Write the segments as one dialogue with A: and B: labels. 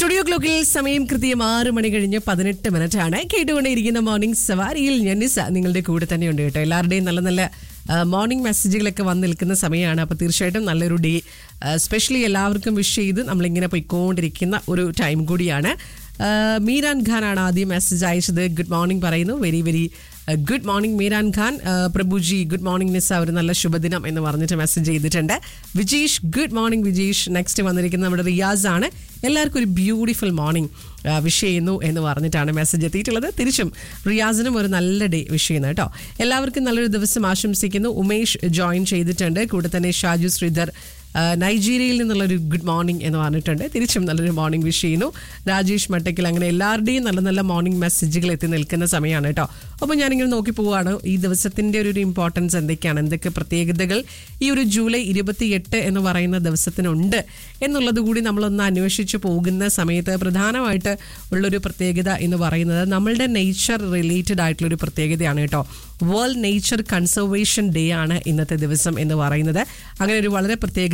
A: studio ക്ലോക്കിൽ സമയം കൃത്യം ആറ് മണി കഴിഞ്ഞ് പതിനെട്ട് മിനിറ്റ് ആണ് കേട്ടുകൊണ്ടേയിരിക്കുന്ന മോർണിംഗ് സവാരിയിൽ ഞാൻ നിസ നിങ്ങളുടെ കൂടെ തന്നെയുണ്ട് കേട്ടോ എല്ലാവരുടെയും നല്ല നല്ല മോർണിംഗ് മെസ്സേജുകളൊക്കെ വന്ന് നിൽക്കുന്ന സമയമാണ് അപ്പോൾ തീർച്ചയായിട്ടും നല്ലൊരു ഡേ സ്പെഷ്യലി എല്ലാവർക്കും വിഷ് ചെയ്ത് നമ്മളിങ്ങനെ പോയിക്കൊണ്ടിരിക്കുന്ന ഒരു ടൈം കൂടിയാണ് ആ, മീരാൻ ഖാനാണ് ആദ്യം മെസ്സേജ് അയച്ചത് ഗുഡ് മോർണിംഗ് പറയുന്നു very very good morning Meeran Khan ആ, പ്രഭുജി ഗുഡ് മോർണിംഗ് നിസ ഒരു നല്ല ശുഭദിനം എന്ന് പറഞ്ഞിട്ട് മെസ്സേജ് ചെയ്തിട്ടുണ്ട് Vijeesh good morning Vijeesh next വന്നിരിക്കുന്നത് നമ്മുടെ റിയാസ് ആണ് എല്ലാവർക്കും ഒരു ബ്യൂട്ടിഫുൾ മോർണിംഗ് വിഷ് ചെയ്യുന്നു എന്ന് പറഞ്ഞിട്ടാണ് മെസ്സേജ് എത്തിയിട്ടുള്ളത് തിരിച്ചും റിയാസിനും ഒരു നല്ല ഡേ വിഷ് ചെയ്യുന്നു കേട്ടോ എല്ലാവർക്കും നല്ലൊരു ദിവസം ആശംസിക്കുന്നു ഉമേഷ് ജോയിൻ ചെയ്തിട്ടുണ്ട് കൂടെ തന്നെ ഷാജു ശ്രീധർ ആ, നൈജീരിയയിൽ നിന്നുള്ളൊരു ഗുഡ് മോർണിംഗ് എന്ന് പറഞ്ഞിട്ടുണ്ട് തിരിച്ചും നല്ലൊരു മോർണിംഗ് വിഷ് ചെയ്യുന്നു രാജേഷ് മട്ടക്കിൽ അങ്ങനെ എല്ലാവരുടെയും നല്ല നല്ല മോർണിംഗ് മെസ്സേജുകൾ എത്തി നിൽക്കുന്ന സമയമാണ് കേട്ടോ അപ്പോൾ ഞാനിങ്ങനെ നോക്കി പോവാണ് ഈ ദിവസത്തിൻ്റെ ഒരു ഇമ്പോർട്ടൻസ് എന്തൊക്കെയാണ് എന്തൊക്കെ പ്രത്യേകതകൾ ഈ ഒരു ജൂലൈ ഇരുപത്തിയെട്ട് എന്ന് പറയുന്ന ദിവസത്തിനുണ്ട് എന്നുള്ളത് കൂടി നമ്മളൊന്ന് അന്വേഷിച്ച് പോകുന്ന സമയത്ത് പ്രധാനമായിട്ട് ഉള്ളൊരു പ്രത്യേകത എന്ന് പറയുന്നത് നമ്മളുടെ നേച്ചർ റിലേറ്റഡ് ആയിട്ടുള്ളൊരു പ്രത്യേകതയാണ് കേട്ടോ വേൾഡ് നേച്ചർ കൺസർവേഷൻ ഡേ ആണ് ഇന്നത്തെ ദിവസം എന്ന് പറയുന്നത് അങ്ങനെ ഒരു വളരെ പ്രത്യേകത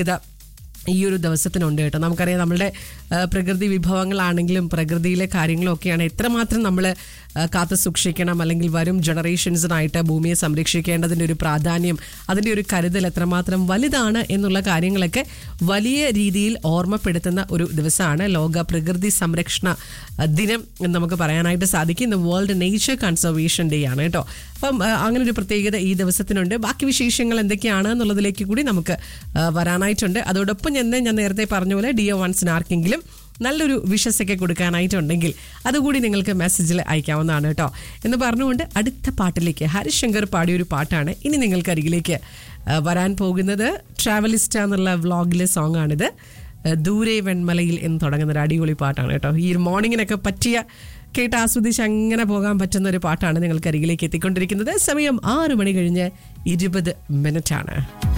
A: ഈ ഒരു ദിവസത്തിനുണ്ട് കേട്ടോ നമുക്കറിയാം നമ്മളുടെ ആ, പ്രകൃതി വിഭവങ്ങളാണെങ്കിലും പ്രകൃതിയിലെ കാര്യങ്ങളും ഒക്കെയാണ് എത്രമാത്രം നമ്മൾ കാത്തു സൂക്ഷിക്കണം അല്ലെങ്കിൽ വരും ജനറേഷൻസിനായിട്ട് ഭൂമിയെ സംരക്ഷിക്കേണ്ടതിൻ്റെ ഒരു പ്രാധാന്യം അതിൻ്റെ ഒരു കരുതൽ എത്രമാത്രം വലുതാണ് എന്നുള്ള കാര്യങ്ങളൊക്കെ വലിയ രീതിയിൽ ഓർമ്മപ്പെടുത്തുന്ന ഒരു ദിവസമാണ് ലോക പ്രകൃതി സംരക്ഷണ ആ, ദിനം എന്ന് നമുക്ക് പറയാനായിട്ട് സാധിക്കും ഇന്ന് വേൾഡ് നേച്ചർ കൺസർവേഷൻ ഡേ ആണ് കേട്ടോ അപ്പം ആ, അങ്ങനെ ഒരു പ്രത്യേകത ഈ ദിവസത്തിനുണ്ട് ബാക്കി വിശേഷങ്ങൾ എന്തൊക്കെയാണ് എന്നുള്ളതിലേക്ക് കൂടി നമുക്ക് ആ, വരാനായിട്ടുണ്ട് അതോടൊപ്പം ഞാൻ ഞാൻ നേരത്തെ പറഞ്ഞ പോലെ ഡിഒ വൺസിന് ആർക്കെങ്കിലും നല്ലൊരു വിഷസൊക്കെ കൊടുക്കാനായിട്ടുണ്ടെങ്കിൽ അതുകൂടി നിങ്ങൾക്ക് മെസ്സേജിൽ അയക്കാവുന്നതാണ് കേട്ടോ എന്ന് പറഞ്ഞുകൊണ്ട് അടുത്ത പാട്ടിലേക്ക് ഹരിശങ്കർ പാടിയ ഒരു പാട്ടാണ് ഇനി നിങ്ങൾക്ക് അരികിലേക്ക് ആ, വരാൻ പോകുന്നത് ട്രാവലിസ്റ്റ എന്നുള്ള വ്ളോഗിലെ സോങ് ആണിത് ആ, ദൂരെ വെൺമലയിൽ എന്ന് തുടങ്ങുന്ന ഒരു അടിപൊളി പാട്ടാണ് കേട്ടോ ഈ ഒരു മോർണിംഗിനൊക്കെ പറ്റിയ കേട്ട് ആസ്വദിച്ച് അങ്ങനെ പോകാൻ പറ്റുന്ന ഒരു പാട്ടാണ് നിങ്ങൾക്ക് അരികിലേക്ക് എത്തിക്കൊണ്ടിരിക്കുന്നത് സമയം ആറ് മണി കഴിഞ്ഞ് ഇരുപത് മിനിറ്റ് ആണ്